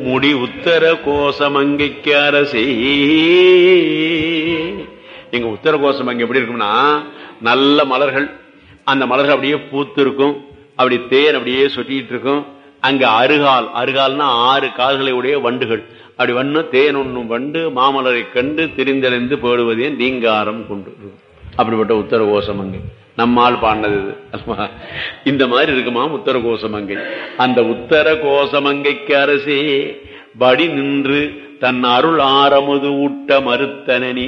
முடி உத்தர கோசமங்கைக்கு அரசே எங்க உத்தர கோசம் அங்க எப்படி இருக்கும்னா நல்ல மலர்கள் அந்த மலர்கள் அப்படியே பூத்து இருக்கும் அப்படி தேன் அப்படியே சொட்டிட்டு இருக்கும் அங்க அருகால் அருகால்னா ஆறு கால்களை உடைய வண்டுகள் அப்படி வண்ணு தேன் ஒண்ணும் வண்டு மாமலரை கண்டு திரிந்தடைந்து போடுவதே நீங்காரம் கொண்டு அப்படிப்பட்ட உத்தர கோசமங்கை நம்மால் பாடினது இது. அல்வா? இந்த மாதிரி இருக்குமா உத்தர கோசமங்கை அந்த உத்தர கோசமங்கைக்கு அரசே படி நின்று தன் அருள் ஆரமுது ஊட்ட மறுத்தனனே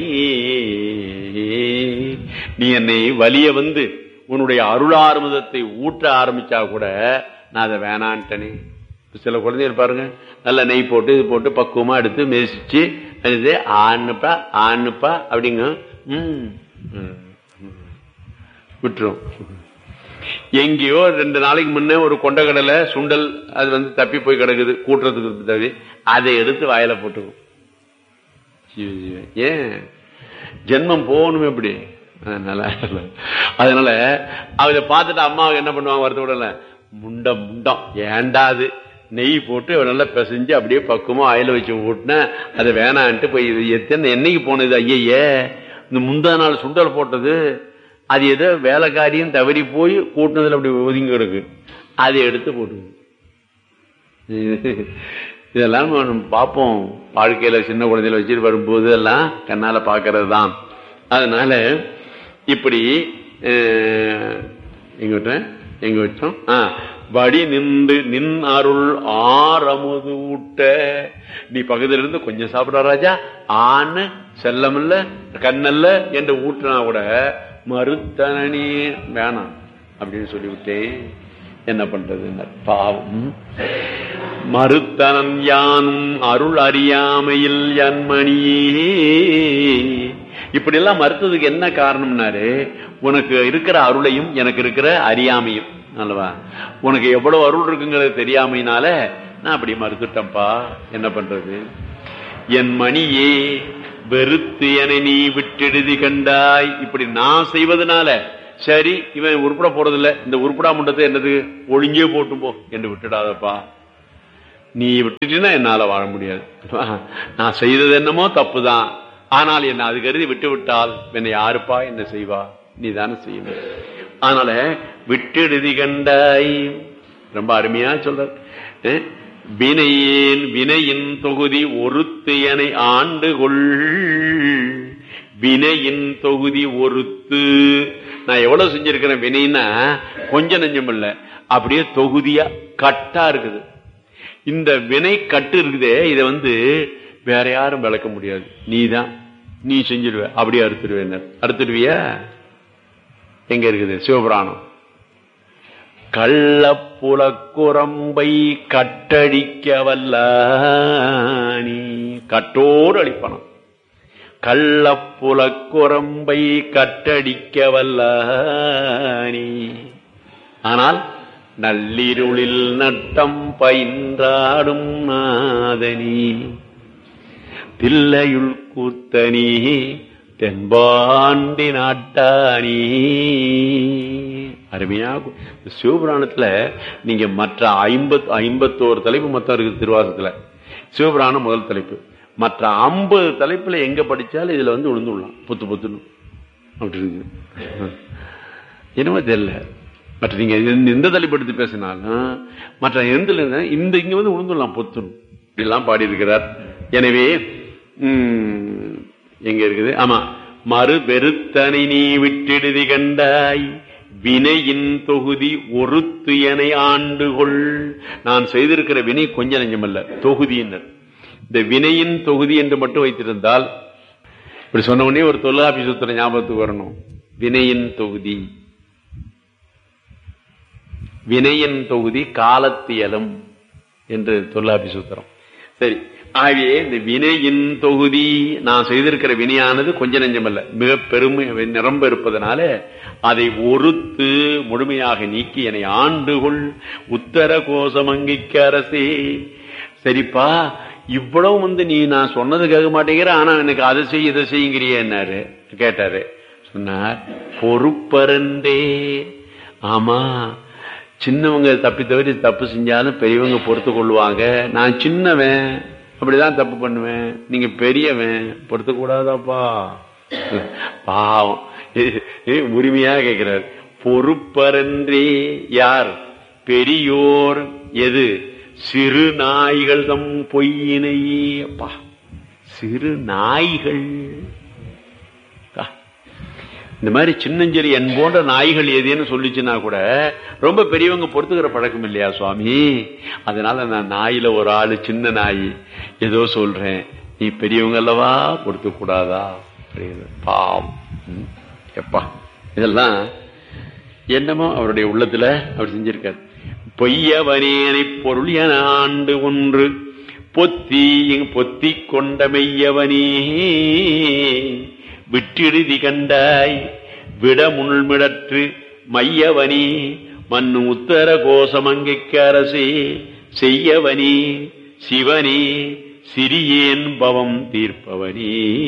நீ என்னை வலிய வந்து உன்னுடைய அருள் ஆரமுதத்தை ஊட்ட ஆரம்பிச்சா கூட நான் அதை வேணான்ட்டனே சில குழந்தைகள் பாருங்க நல்ல நெய் போட்டு இது போட்டு பக்குவமா எடுத்து மெதிச்சு அது ஆண்ணுப்பா ஆண்ணுப்பா அப்படிங்க ம் ம், ம். விட்டுரும் எங்கேயோ ரெண்டு நாளைக்கு முன்னே ஒரு கொண்டக்கடலை சுண்டல் அது வந்து தப்பி போய் கிடக்குது கூட்டுறதுக்கு தவி அதை எடுத்து வாயில போட்டுக்கும் சிவ சிவ. ஏன் ஜென்மம் போகணுமே எப்படி அதனால அதனால அதை பார்த்துட்டு அம்மா என்ன பண்ணுவாங்க வருத்தப்படல முண்டம் முண்டம் ஏண்டாது நெய் போட்டு நல்லா பிசைஞ்சு அப்படியே பக்குவமா ஆயில வச்சு ஊட்டின அது வேணான்ட்டு போய் இது எத்தனை என்னைக்கு போனது ஐயையே இந்த முந்தா நாள் சுண்டல் போட்டது அது ஏதோ வேலைக்காரியும் தவறி போய் கூட்டினதுல அப்படி ஒதுங்கி கிடக்கு அதை எடுத்து போட்டு இதெல்லாம் நம்ம பார்ப்போம் வாழ்க்கையில சின்ன குழந்தையில வச்சுட்டு வரும்போது எல்லாம் கண்ணால பாக்குறது தான் அதனால இப்படி அஹ், எங்க விட்டேன் எங்க வச்சோம் ஆ, வடி நின்று நின் அருள் ஆரமுது ஊட்ட நீ பக்கத்துல இருந்து கொஞ்சம் சாப்பிடா ராஜா ஆன்னு செல்லமில்ல கண்ணல்ல என்று ஊட்டினா கூட மறுத்தனனே வேணாம் அப்படின்னு சொல்லிவிட்டேன் என்ன பண்றது பாவம் மறுத்தனன் யானும் அருள் அறியாமையில் என்மணியே இப்படி எல்லாம் மறுத்ததுக்கு என்ன காரணம்னாரு உனக்கு இருக்கிற அருளையும் எனக்கு இருக்கிற அறியாமையும் அல்லவா உனக்கு எவ்வளவு அருள் இருக்குங்கிறது தெரியாமையினால நான் அப்படி மறுத்துட்டேன்ப்பா என்ன பண்றது என் மணியே வெறுத்து என நீ விட்டெழுதி கண்டாய் இப்படி நான் செய்வதனால சரி இவன் உருப்பட போறதில்ல இந்த உருப்படா முண்டத்தை என்னது ஒழிஞ்சே போட்டும் போ என்று விட்டுடாதப்பா நீ விட்டுட்டீன்னா என்னால வாழ முடியாது நான் செய்தது என்னமோ தப்புதான் ஆனால் என்ன அது கருதி விட்டு விட்டால் என்னை யாருப்பா என்ன செய்வா நீ தானே செய்யணும் அதனால விட்டெழுதி கண்டாய் ரொம்ப அருமையா சொல்ற அஹ், வினையேன் வினையின் தொகுதி ஒருத்தியனை ஆண்டு கொள் வினையின் தொகுதி ஒருத்து நான் எவ்வளவு செஞ்சிருக்கிறேன் வினைன்னா கொஞ்சம் நெஞ்சம் இல்ல அப்படியே தொகுதியா கட்டா இருக்குது இந்த வினை கட்டு இருக்குதே இதை வந்து வேற யாரும் விளக்க முடியாது நீதான் நீ செஞ்சிருவ அப்படியே அறுத்துடுவேன் அறுத்துடுவியா எங்க இருக்குது சிவபுராணம் கள்ளப்புலக்குரம்பை கட்டடிக்க வல்ல நீ கட்டோடு அழிப்பனம் கள்ளப்புலக்குரம்பை கட்டடிக்க வல்ல நீ ஆனால் நள்ளிருளில் நட்டம் பயின்றாடும் நாதனி தில்லையுள் கூத்தனி தென்பாண்டி நாட்டானி அருமையா கு- சிவபுராணத்துல நீங்க மற்ற ஐம்பத் ஐம்பத்தோரு தலைப்பு மொத்தம் இருக்கு திருவாசத்துல சிவபுராணம் முதல் தலைப்பு மற்ற ஐம்பது தலைப்புல எங்க படிச்சாலும் இதுல வந்து விழுந்துடலாம் புத்து புத்துன்னு அப்படி இருக்கு என்னமோ தெரியல மற்ற நீங்க எந்த- எந்த தலைப்பு எடுத்து பேசினாலும் மற்ற எந்த இந்த இங்க வந்து விழுந்துடலாம் பொத்துன்னு இப்படிலாம் பாடி இருக்கிறார் எனவே உம், எங்க இருக்குது ஆமா மறு வெறுத்தனை நீ விட்டெடுதி கண்டாய் வினையின் தொகுதி ஒருத்து என ஆண்டுகொள் நான் செய்திருக்கிற வினை கொஞ்ச நெஞ்சமல்ல தொகுதியினர் இந்த வினையின் தொகுதி என்று மட்டும் வைத்திருந்தால் இப்படி சொன்ன உடனே ஒரு தொல்லாபி சூத்திர ஞாபகத்துக்கு வரணும் வினையின் தொகுதி வினையின் தொகுதி காலத்தியலும் என்று தொல்லாபி சூத்திரம் சரி ஆகவே இந்த வினையின் தொகுதி நான் செய்திருக்கிற வினையானது கொஞ்ச நெஞ்சமல்ல மிக பெருமை நிரம்ப இருப்பதனால அதை ஒருத்து முழுமையாக நீக்கி என்னை ஆண்டுகொள் உத்தர கோசமங்கிக்கு அரசே சரிப்பா இவ்வளவு வந்து நீ நான் சொன்னது கேட்க மாட்டேங்கிற ஆனா எனக்கு அதை செய் இதை செய்யுங்கிறியன்னாரு கேட்டாரு சொன்னார் பொறுப்பருந்தே ஆமா சின்னவங்க தப்பி தவிர தப்பு செஞ்சாலும் பெரியவங்க பொறுத்து கொள்வாங்க நான் சின்னவன் அப்படிதான் தப்பு பண்ணுவேன் நீங்க பெரியவன் பொறுத்து கூடாதாப்பா பாவம் ஏ- ஏ, உரிமையா கேட்கிறார் பொறுப்பரன்றே யார் பெரியோர் எது சிறு நாய்கள் தம் பொய்யினையே அப்பா சிறு நாய்கள் ஆ. இந்த மாதிரி சின்னஞ்செறி என் போன்ற நாய்கள் எதுன்னு சொல்லிச்சுன்னா கூட ரொம்ப பெரியவங்க பொறுத்துக்கிற பழக்கம் இல்லையா சுவாமி அதனால நான் நாயில ஒரு ஆளு சின்ன நாய் ஏதோ சொல்றேன் நீ பெரியவங்க அல்லவா பொறுத்து கூடாதா அப்படிங்கிறது. பாவம் ம். எப்பா இதெல்லாம் என்னமோ அவருடைய உள்ளத்துல அவர் செஞ்சிருக்கார் பொய்யவனேனை பொருள் என ஆண்டு ஒன்று பொத்தி பொத்தி கொண்ட மெய்யவனே விட்டிடுதி கண்டாய் விட முள்மிடற்று மையவனே மண்ணு உத்தர கோசமங்கைக்கு அரசே செய்யவனே சிவனே சிறியேன் பவம் தீர்ப்பவனே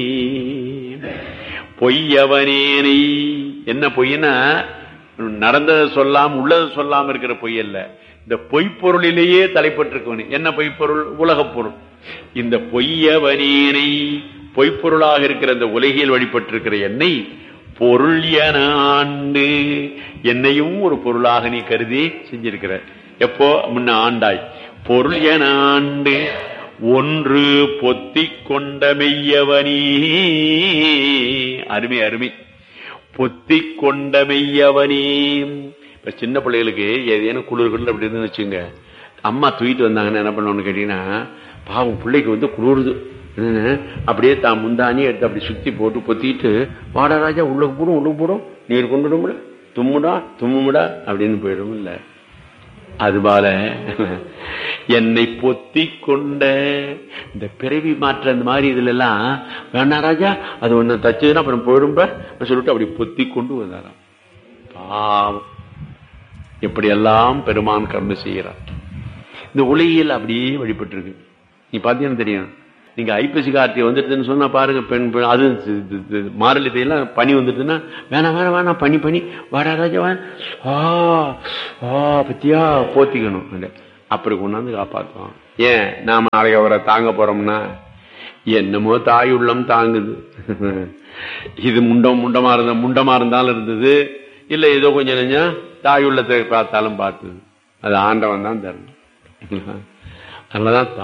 பொய்யவனேனை என்ன பொய்னா நடந்ததை சொல்லாம உள்ளதை சொல்லாம இருக்கிற பொய் அல்ல இந்த பொய்ப்பொருளிலேயே தலைப்பட்டிருக்கவனே என்ன பொய்ப்பொருள் உலகப் பொருள் இந்த பொய்யவனேனை பொய்ப்பொருளாக இருக்கிற இந்த உலகில் வழிபட்டிருக்கிற என்னை பொருள் என ஆண்டு என்னையும் ஒரு பொருளாக நீ கருதி செஞ்சிருக்கிற எப்போ முன்ன ஆண்டாய் பொருள் என ஆண்டு ஒன்று பொத்திக் கொண்ட மெய்யவனே அருமை அருமை பொத்திக் கொண்ட மெய்யவனே இப்ப சின்ன பிள்ளைகளுக்கு ஏதேனும் குளிர்கள் அப்படி இருந்து வச்சுங்க அம்மா தூக்கிட்டு வந்தாங்கன்னு என்ன பண்ணணும்னு கேட்டீங்கன்னா பாவம் பிள்ளைக்கு வந்து குளிருது என்னன்னு, அப்படியே தான் முந்தானி எடுத்து அப்படி சுத்தி போட்டு பொத்திட்டு வாடா ராஜா உள்ளுக்கு போடும் உள்ளுக்கு போடும் நீர் கொண்டு விடுமுடா தும்முடா தும்முடா அப்படின்னு போயிடும் இல்ல அதுபோல என்னை பொத்தி கொண்ட இந்த பிறவி மாற்ற அந்த மாதிரி இதுல எல்லாம் வேணா ராஜா அது ஒண்ணு தச்சதுன்னா அப்புறம் போயிடும் பார் அப்படி சொல்லிட்டு அப்படி பொத்தி கொண்டு வந்தாராம் பாவம் எப்படியெல்லாம் பெருமான் கர்ம செய்கிறார் இந்த உலகியல் அப்படியே வழிபட்டிருக்கு நீ பாத்தீங்கன்னா தெரியும் நீங்க ஐப்பசி கார்த்திகை வந்துடுதுன்னு சொன்னா பாருங்க பெண் பெண் அது இது- இது- இது மாரளி தேயெல்லாம் பனி வந்துடுதுன்னா வேணாம் வேணாம் வேணாம் பனி பனி வாடா ராஜா வா ஆ ஆ பத்தியா போத்திக்கணும் அது. அப்படி கொண்டாந்து காப்பாத்துவோம் ஏன் நாம நாளைக்கு அவரை தாங்க போறோம்னா என்னமோ தாய் உள்ளம் தாங்குது இது முண்டம் முண்டமா இருந்த முண்டமா இருந்தாலும் இருந்தது இல்ல ஏதோ கொஞ்சம் நெஞ்சம் தாய் உள்ளத்தை பார்த்தாலும் பார்த்தது அது ஆண்டவன் தான் தரணும் அதனாலதான்